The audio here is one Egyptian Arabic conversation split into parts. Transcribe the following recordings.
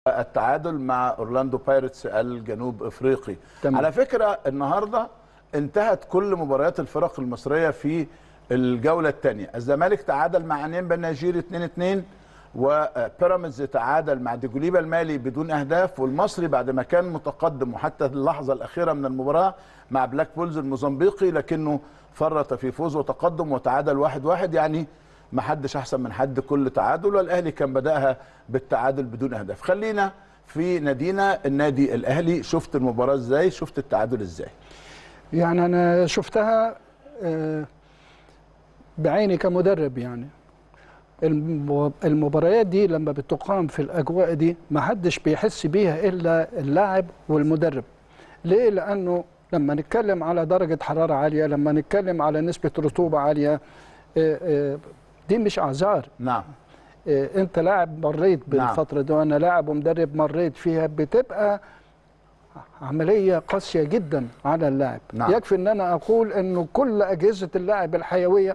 التعادل مع اورلاندو بايرتس الجنوب افريقي تمام. على فكره النهارده انتهت كل مباريات الفرق المصريه في الجوله الثانيه الزمالك تعادل مع نيمبا النيجيري 2 2 وبيراميدز تعادل مع ديجوليبا المالي بدون اهداف والمصري بعد ما كان متقدم وحتى اللحظه الاخيره من المباراه مع بلاك بولز الموزمبيقي لكنه فرط في فوز وتقدم وتعادل واحد واحد يعني ما حدش احسن من حد كل تعادل والاهلي كان بداها بالتعادل بدون اهداف خلينا في نادينا النادي الاهلي شفت المباراه ازاي شفت التعادل ازاي يعني انا شفتها آه، بعيني كمدرب يعني المب- المباريات دي لما بتقام في الاجواء دي ما حدش بيحس بيها الا اللاعب والمدرب ليه لانه لما نتكلم على درجه حراره عاليه لما نتكلم على نسبه رطوبه عاليه آه، آه، دي مش اعذار نعم آه، انت لاعب مريت نعم. بالفتره دي وانا لاعب ومدرب مريت فيها بتبقى عمليه قاسيه جدا على اللاعب نعم. يكفي ان انا اقول انه كل اجهزه اللاعب الحيويه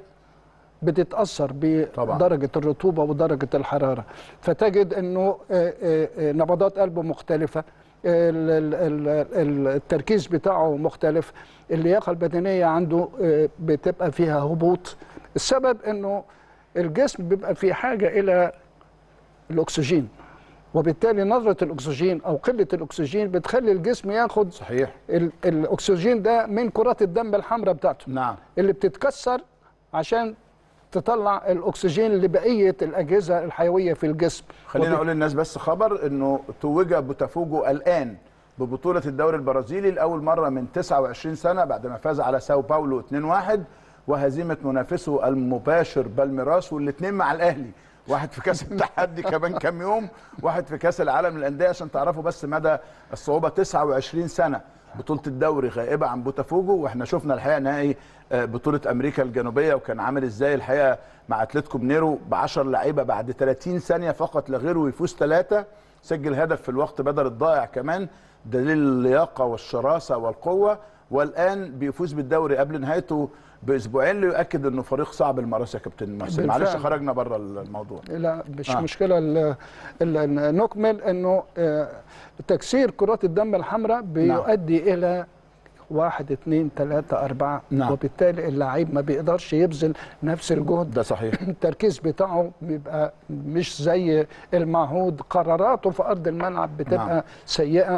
بتتاثر طبعا. بدرجه الرطوبه ودرجه الحراره فتجد انه آه، آه، آه، نبضات قلبه مختلفه ال- ال- ال- ال- التركيز بتاعه مختلف اللياقه البدنيه عنده آه، بتبقى فيها هبوط السبب انه الجسم بيبقى في حاجه الى الاكسجين وبالتالي نظره الاكسجين او قله الاكسجين بتخلي الجسم ياخد صحيح ال- الاكسجين ده من كرات الدم الحمراء بتاعته نعم اللي بتتكسر عشان تطلع الاكسجين لبقيه الاجهزه الحيويه في الجسم خلينا وب- اقول للناس بس خبر انه توج بوتافوجو الان ببطوله الدوري البرازيلي لاول مره من 29 سنه بعد ما فاز على ساو باولو 2-1 وهزيمه منافسه المباشر بالميراس والاثنين مع الاهلي واحد في كاس التحدي كمان كام يوم واحد في كاس العالم للانديه عشان تعرفوا بس مدى الصعوبه 29 سنه بطوله الدوري غائبه عن بوتافوجو واحنا شفنا الحقيقه نهائي آه، بطوله امريكا الجنوبيه وكان عامل ازاي الحقيقه مع اتلتيكو مينيرو ب 10 لعيبه بعد 30 ثانيه فقط لا غير ويفوز ثلاثه سجل هدف في الوقت بدل الضائع كمان دليل اللياقه والشراسه والقوه والان بيفوز بالدوري قبل نهايته باسبوعين ليؤكد انه فريق صعب المراسي يا كابتن محسن بالفعل. معلش خرجنا بره الموضوع لا مش آه. آه. مشكله ال- ال- نكمل انه آه، تكسير كرات الدم الحمراء بيؤدي الى واحد اثنين ثلاثة أربعة نعم. وبالتالي اللعيب ما بيقدرش يبذل نفس الجهد ده صحيح التركيز بتاعه بيبقى مش زي المعهود قراراته في أرض الملعب بتبقى نعم. نعم. سيئة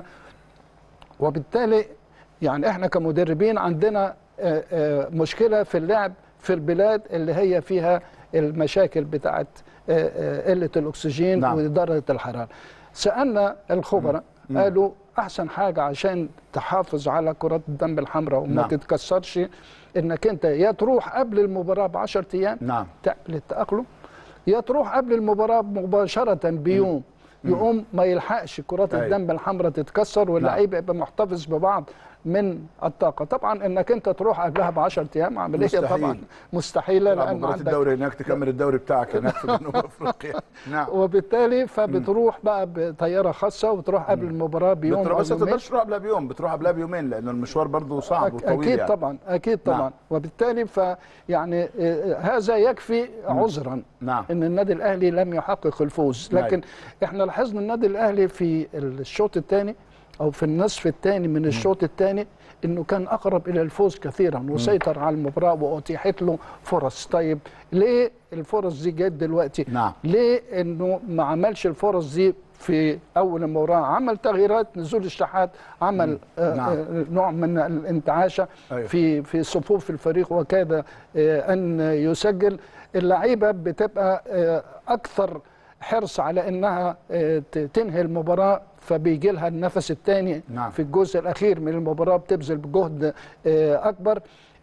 وبالتالي يعني احنا كمدربين عندنا آه، آه، مشكلة في اللعب في البلاد اللي هي فيها المشاكل بتاعت آه، آه، قلة الأكسجين نعم. ودرجة الحرارة سألنا الخبراء قالوا أحسن حاجة عشان تحافظ على كرات الدم الحمراء وما نعم. تتكسرش إنك أنت يا تروح قبل المباراة ب 10 أيام نعم تعمل التأقلم يا تروح قبل المباراة مباشرة بيوم يقوم ما يلحقش كرات أيوة. الدم الحمراء تتكسر واللعيب يبقى محتفظ ببعض من الطاقة طبعا انك انت تروح قبلها ب 10 ايام عملية مستحيل. طبعا مستحيلة تلعب لان مباراه عندك الدوري هناك تكمل الدوري بتاعك هناك في جنوب افريقيا نعم وبالتالي فبتروح بقى بطيارة خاصة وتروح قبل المباراة بيوم بتروح أو بس ما يومين. تقدرش تروح قبلها بيوم بتروح قبلها بيومين لان المشوار برضه صعب أك- وطويل اكيد يعني. طبعا اكيد طبعا نعم. وبالتالي فيعني هذا يكفي عذرا نعم. ان النادي الاهلي لم يحقق الفوز أيوة. لكن احنا لاحظنا النادي الاهلي في الشوط الثاني او في النصف الثاني من الشوط الثاني انه كان اقرب الى الفوز كثيرا وسيطر على المباراه واتيحت له فرص طيب ليه الفرص دي جت دلوقتي نعم. ليه انه ما عملش الفرص دي في اول المباراه عمل تغييرات نزول الشحات عمل آه نعم. آه نوع من الانتعاشه أيوة. في في صفوف الفريق وكاد آه، ان يسجل اللعيبه بتبقى آه، اكثر حرص على انها آه، ت- تنهي المباراه فبيجي لها النفس الثاني نعم. في الجزء الاخير من المباراه بتبذل بجهد آه، اكبر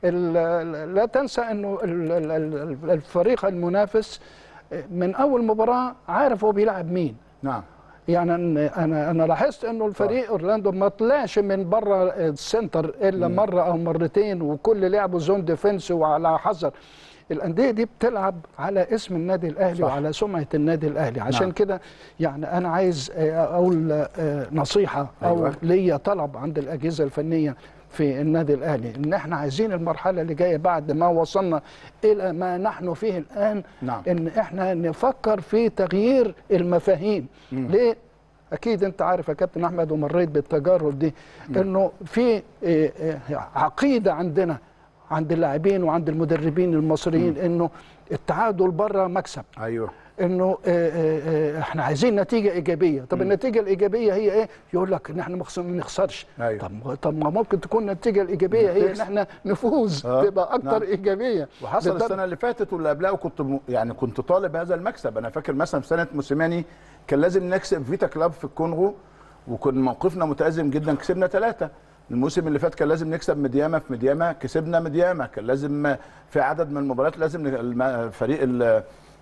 ال- لا تنسى انه ال- ال- ال- الفريق المنافس آه، من اول مباراه عارف هو بيلعب مين نعم يعني أن- انا انا لاحظت انه الفريق اورلاندو ما طلعش من بره السنتر الا مره او مرتين وكل لعبه زون ديفنس وعلى حذر الانديه دي بتلعب على اسم النادي الاهلي صح. وعلى سمعه النادي الاهلي عشان نعم. كده يعني انا عايز آه، اقول آه، نصيحه او أيوة. ليا طلب عند الاجهزه الفنيه في النادي الاهلي ان احنا عايزين المرحله اللي جايه بعد ما وصلنا الى ما نحن فيه الان نعم. ان احنا نفكر في تغيير المفاهيم ليه اكيد انت عارف يا كابتن احمد ومريت بالتجارب دي انه في إيه، إيه، عقيده عندنا عند اللاعبين وعند المدربين المصريين انه التعادل بره مكسب ايوه انه آه، آه، آه، احنا عايزين نتيجه ايجابيه طب النتيجه الايجابيه هي ايه يقول لك ان احنا مخس- ما نخسرش أيوة. طب طب ما ممكن تكون النتيجه الايجابيه هي ان نكسب. احنا نفوز آه، تبقى اكتر نعم. ايجابيه وحصل بالضبط. السنه اللي فاتت واللي قبلها وكنت م... يعني كنت طالب هذا المكسب انا فاكر مثلا في سنه موسيماني كان لازم نكسب فيتا كلاب في الكونغو وكان موقفنا متازم جدا كسبنا ثلاثه الموسم اللي فات كان لازم نكسب مدياما في مدياما كسبنا مدياما كان لازم في عدد من المباريات لازم ن- الم- فريق ال-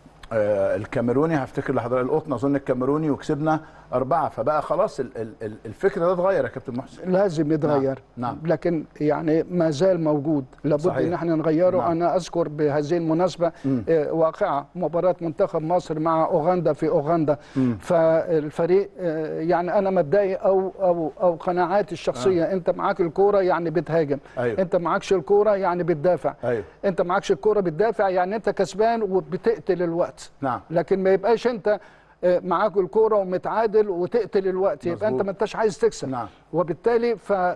آه، الكاميروني هفتكر لحضرتك القطن اظن الكاميروني وكسبنا اربعه فبقى خلاص ال- ال- ال- الفكر ده اتغير يا كابتن محسن لازم يتغير نعم. لكن يعني ما زال موجود لابد صحيح. ان احنا نغيره نعم. انا اذكر بهذه المناسبه آه، واقعه مباراه منتخب مصر مع اوغندا في اوغندا فالفريق آه، يعني انا مبدئي او او او قناعاتي الشخصيه انت معاك الكوره يعني بتهاجم أيوة. انت معكش الكوره يعني بتدافع ايوه انت معكش الكوره بتدافع يعني انت كسبان وبتقتل الوقت نعم لكن ما يبقاش انت آه، معاك الكوره ومتعادل وتقتل الوقت يبقى انت مظبوط. ما انتش عايز تكسب نعم. وبالتالي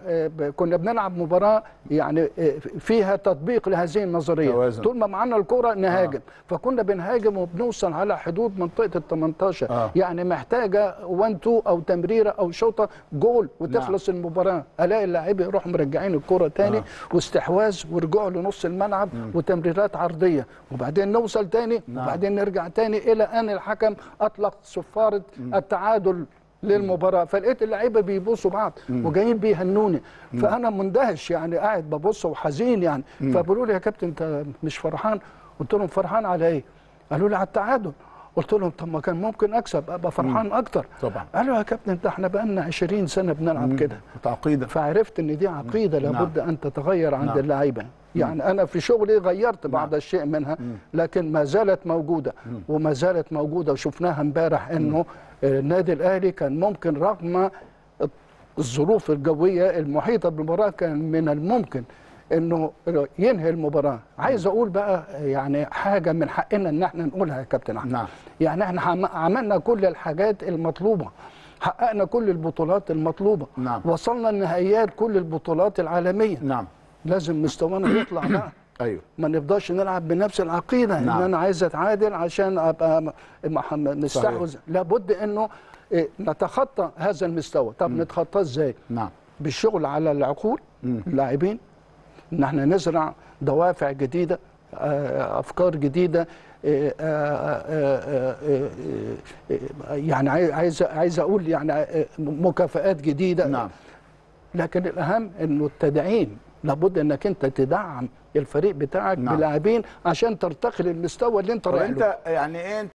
فكنا بنلعب مباراه يعني آه، فيها تطبيق لهذه النظريه توازن. طول ما معانا الكوره نهاجم فكنا بنهاجم وبنوصل على حدود منطقه ال 18 آه. يعني محتاجه 1 2 او تمريره او شوطه جول وتخلص نعم. المباراه الاقي اللاعب يروحوا مرجعين الكوره تاني آه. واستحواذ ورجوع لنص الملعب وتمريرات عرضيه وبعدين نوصل تاني نعم. وبعدين نرجع تاني الى ان الحكم اطلق صفاره التعادل للمباراه فلقيت اللعيبه بيبوسوا بعض وجايين بيهنوني فانا مندهش يعني قاعد ببص وحزين يعني فبيقولوا لي يا كابتن انت مش فرحان قلت لهم فرحان على ايه قالوا لي على التعادل قلت لهم طب ما كان ممكن اكسب ابقى فرحان اكتر طبعا. قالوا يا كابتن ده احنا بقالنا 20 سنه بنلعب كده تعقيدا فعرفت ان دي عقيده لابد ان تتغير عند نعم. اللعيبه يعني انا في شغلي غيرت بعض الشيء منها لكن ما زالت موجوده وما زالت موجوده وشفناها امبارح انه النادي الاهلي كان ممكن رغم الظروف الجويه المحيطه بالمباراه كان من الممكن انه ينهي المباراه عايز اقول بقى يعني حاجه من حقنا ان احنا نقولها يا كابتن احمد نعم. يعني احنا عم- عملنا كل الحاجات المطلوبه حققنا كل البطولات المطلوبه نعم. وصلنا لنهائيات كل البطولات العالميه نعم لازم مستوانا يطلع بقى ايوه ما نفضلش نلعب بنفس العقيده نعم. ان انا عايز اتعادل عشان ابقى م- مح- مستحوذ لابد انه إيه، نتخطى هذا المستوى طب نتخطاه ازاي نعم بالشغل على العقول اللاعبين ان احنا نزرع دوافع جديده آه، افكار جديده آه، آه، آه، آه، آه، يعني عاي- عايز عايز اقول يعني آه، مكافآت جديده نعم لكن الاهم انه التدعيم لابد انك انت تدعم الفريق بتاعك نعم. بلاعبين عشان ترتقي للمستوى اللي انت طب رايح له انت يعني ايه